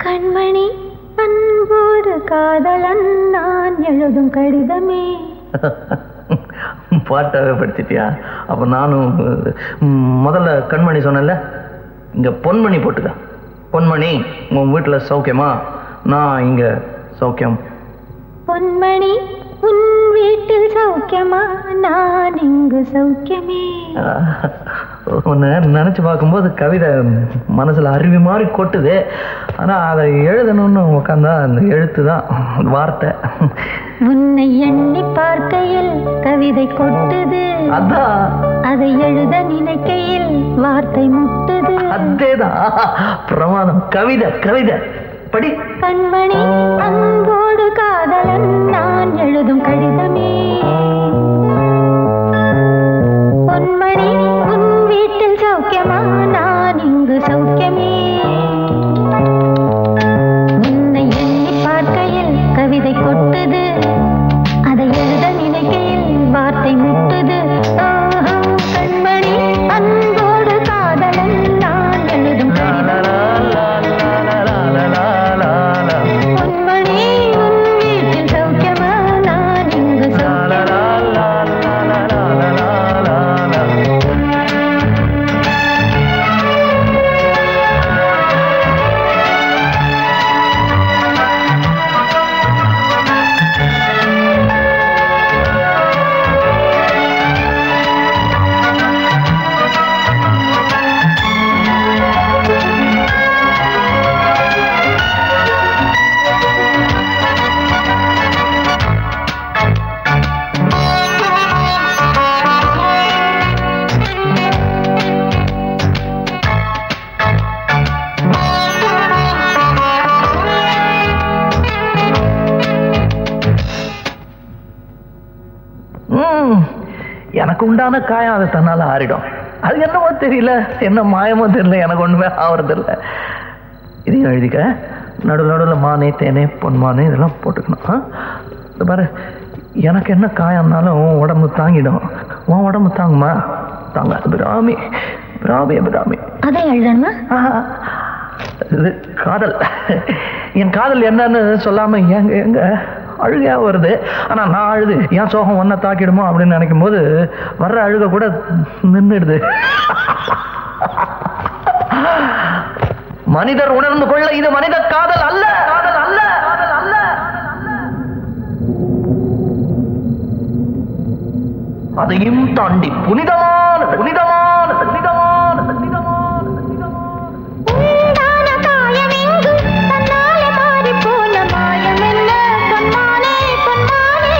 கண்மணி அன்போடு காதலன் நான் எழுதும் கடிதமே பாட்டாவே படிச்சிட்டியா அப்ப நானும் ம், முதல்ல கண்மணி சொன்னேன்ல இங்க பொன்மணி போட்டுக்க பொன்மணி உன் வீட்டுல சௌக்கியமா நான் இங்க சௌக்கியம் பொன்மணி உன் வீட்டில் சௌக்கியமா நான் இங்கு சௌக்கியமே உன்னை நினைச்சு பார்க்கும்போது கவிதை மனசுல அருவி மாதிரி கொட்டுது ஆனா அதை எழுதணும்னு உட்காந்தா அந்த எழுத்து தான் வார்த்தை உன்னை எண்ணி பார்க்கையில் கவிதை கொட்டுது அதான் அதை எழுத நினைக்கையில் வார்த்தை முட்டுது அதேதான் பிரமாதம் கவிதை கவிதை படி கண்மணி அன்போடு காதலன் நான் எழுதும் கடிதமே பொன்மணி உன் வீட்டில் சௌக்கியமா நான் இங்கு சௌக்கியமே உன்னை எண்ணி பார்க்கையில் கவிதை கொட்டுது அதை எழுத நினைக்கையில் வார்த்தை முட்டுது ஆஹா, கண்மணி அன்போடு காதலன் நான் எழுதும் பொன்மணி உன் வீட்டில் சௌக்கியமா நான் இங்கு ம், எனக்கு உண்டான காயம் அது தன்னால ஆறிடும் அது என்னமோ தெரியல என்ன மாயமோ தெரியல எனக்கு ஒண்ணுமே ஆவறது இல்ல இதையும் எழுதிக்க நடுவில் நடுவில் மானே தேனே பொன்மானே இதெல்லாம் போட்டுக்கணும் ஆ? இந்த பாரு எனக்கு என்ன காயம்னாலும் உன் உடம்பு தாங்கிடும் உன் உடம்பு தாங்குமா தாங்க பிராமி பிராமி பிராமி அதை எழுதணுமா இது காதல் என் காதல் என்னன்னு சொல்லாம எங்க எங்க அழுகையா வருது ஆனா நான் அழுது என் சோகம் ஒன்ன தாக்கிடுமோ அப்படின்னு நினைக்கும் போது வர்ற அழுக கூட நின்றுடுது மனிதர் உணர்ந்து கொள்ள இது மனித காதல் அல்ல காதல் அல்ல காதல் அல்ல அதையும் தாண்டி புனிதமானது புனிதமானது புனிதமானது உண்டான காயமெங்கு தன்னாலே மாறிப் போன மாயமென்ன பொன்மானே, பொன்மானே.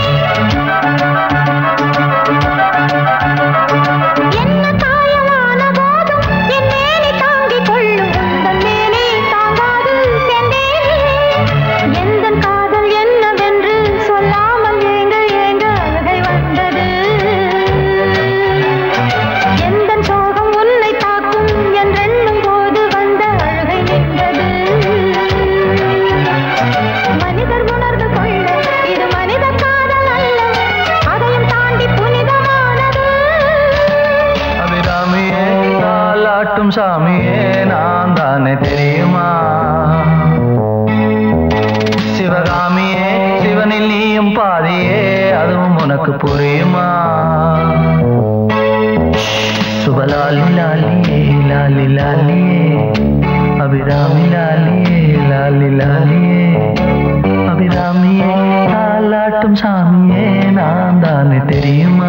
என்ன காயமான போதும் என் மேனி தாங்கிக் கொள்ளும் உந்தன் மேனி தாங்காது சென்றேனே. எந்தன் காதல் என்னவென்று சொல்லாமல் ஏங்க ஏங்க அழுகை வந்தது எந்தன் சோகம் உன்னை தாக்கும் என்றெண்ணும் போது வந்த அழுகை நின்றது மனிதர் உணர்ந்து கொள்ள இது மனித காதல் அல்ல அதையும் தாண்டி புனிதமானது அபிராமியே தாலாட்டும் சாமியே நான் தானே தெரியுமா சிவகாமியே சிவனில் நீயும் பாதியே அதுவும் உனக்கு புரியுமா சுபலாலி லாலியே லாலி லாலியே அபிராமி லாலியே லாலி லாலியே அபிராமியே தாலாட்டும் சாமியே நான் தானே தெரியுமா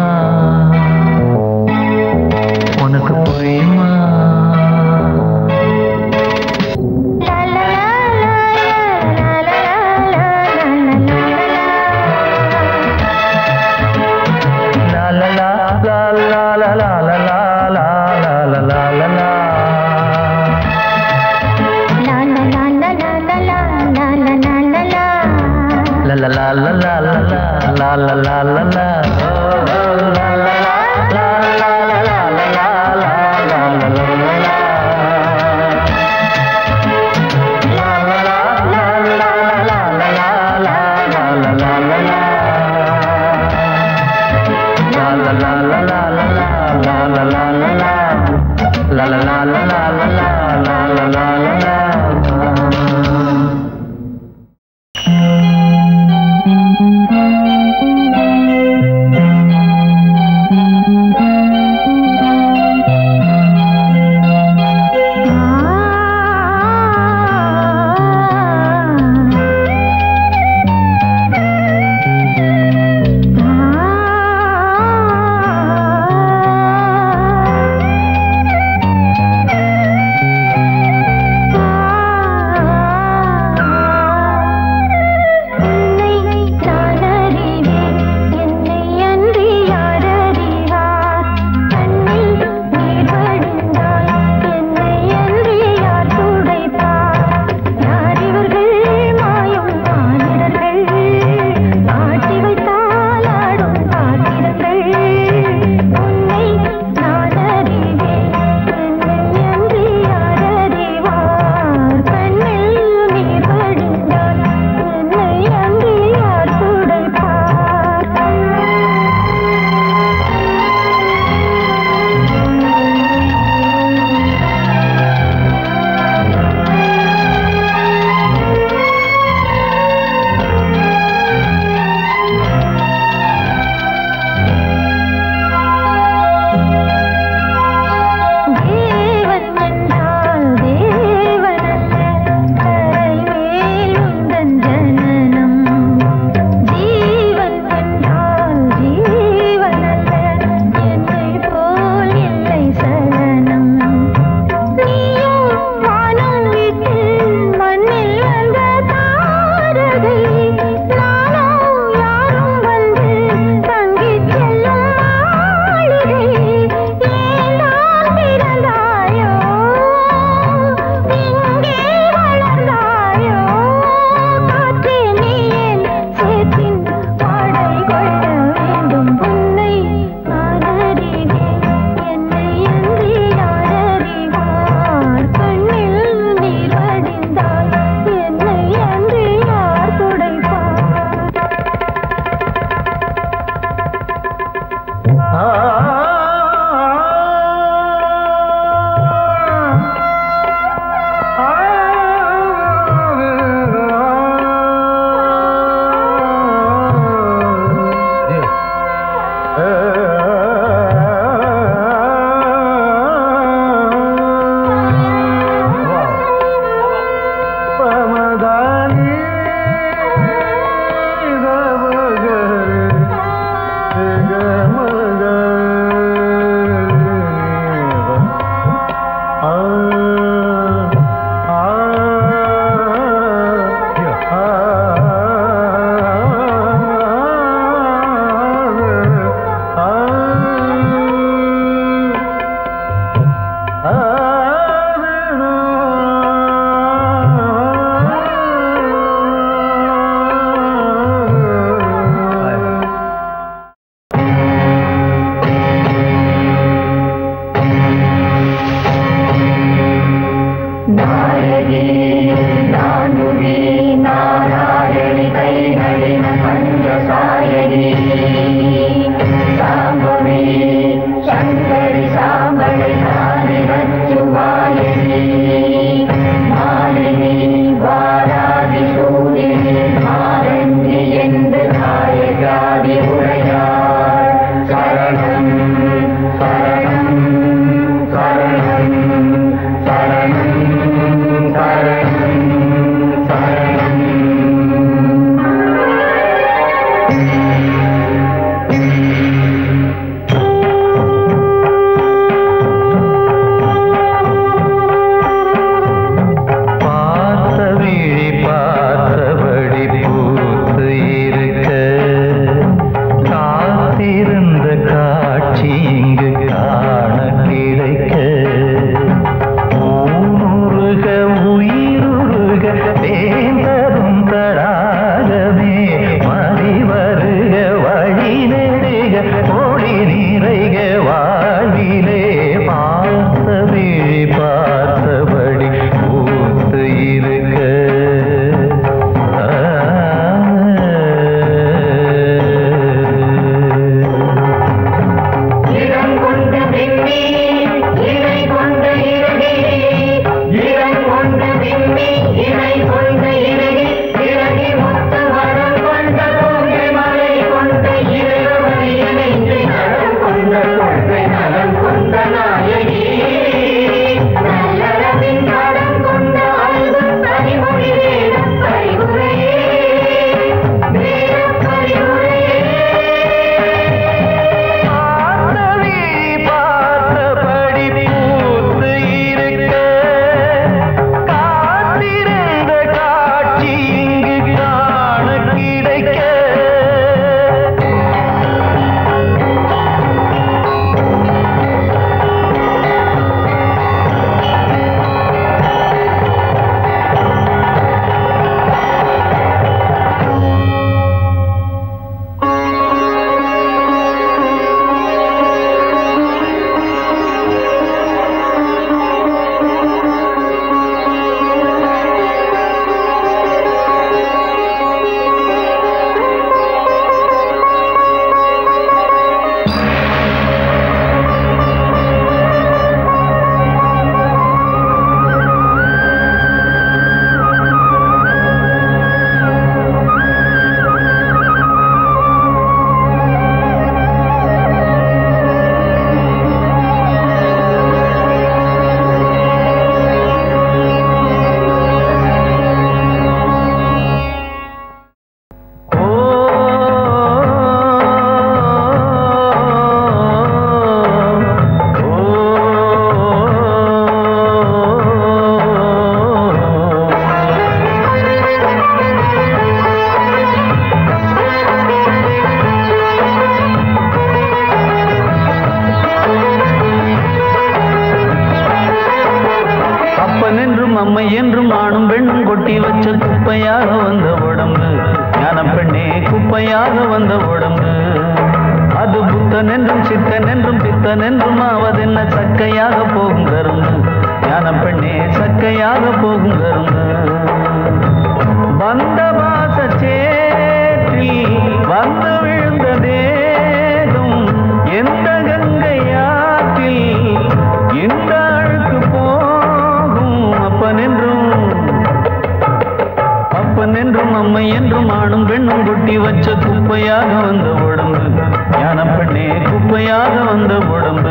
உனக்கு புரியுமா லா லா லா லா லா லா லா லா லா லா லா லா லா லா லா. லா லா லா லா லா லா லா லா லா லா லா. ஓ, ஓ, வெண்ணும் கொட்டி வச்ச குப்பையாக வந்த உடம்பு ஞான பெண்ணே குப்பையாக வந்த உடம்பு அது புத்தன் என்றும் சித்தன் என்றும் பித்தன் என்றும் ஆவதென்ன சக்கையாக போகும் கரும்பு ஞான பெண்ணே சக்கையாக போகும் கரும்பு வந்த வாச சேற்றில் வந்து விழுந்த தேகம் எந்த கங்கையாற்றில் இந்த அழுக்கு போகும் அப்பன் என்றும் அப்பன் என்றும் அம்மை என்றும் ஆணும் பெண்ணும் கொட்டி வச்ச குப்பையாக வந்த உடம்பு ஞான பெண்ணே குப்பையாக வந்த உடம்பு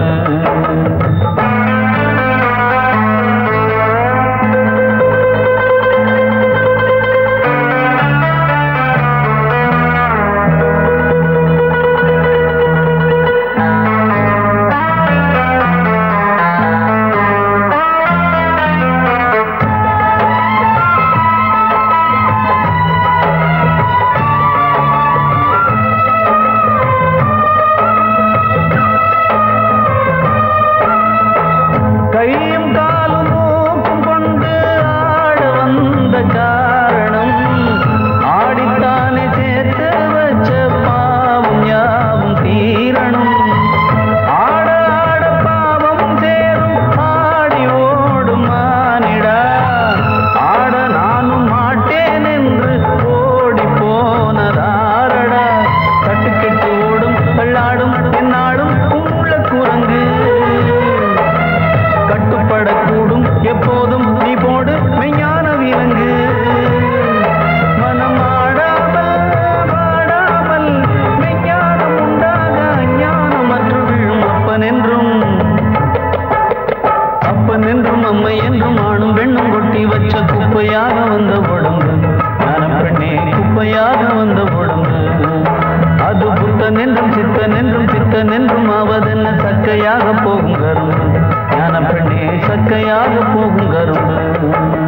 கையும் காலும் மூக்கும் கொண்டு ஆட வந்த காரணம் ஆடித்தானே சேர்த்து வச்ச பாவம் யாவும் தீரணும் ஆட ஆட பாவம் சேரும் ஆடி ஓடும் மானிடா ஆட நானும் மாட்டேன் என்று ஓடி போனதாரடா கட்டுக்கெட்டு ஓடும் தள்ளாடும் என்னாடும் உள்ள குரங்கு கட்டுப்படக்கூடும் எப்போதும் நீ போடு மெய்ஞான விலங்கு மனம் ஆடாமல் வாடாமல் மெய்ஞானம் உண்டாக அஞ்ஞானம் அற்று விழும் அப்பன் என்றும் அப்பன் என்றும் அம்மை என்றும் ஆணும் பெண்ணும் கொட்டி வச்ச குப்பையாக வந்த உடம்பு ஞான பெண்ணே குப்பையாக வந்த உடம்பு அது புத்தன் என்றும் சித்தன் என்றும் சித்தன் என்றும் ஆவதென்ன சக்கையாக போகும் கரும்பு ஞான பெண்ணே சக்கையாக போகும் கரும்பு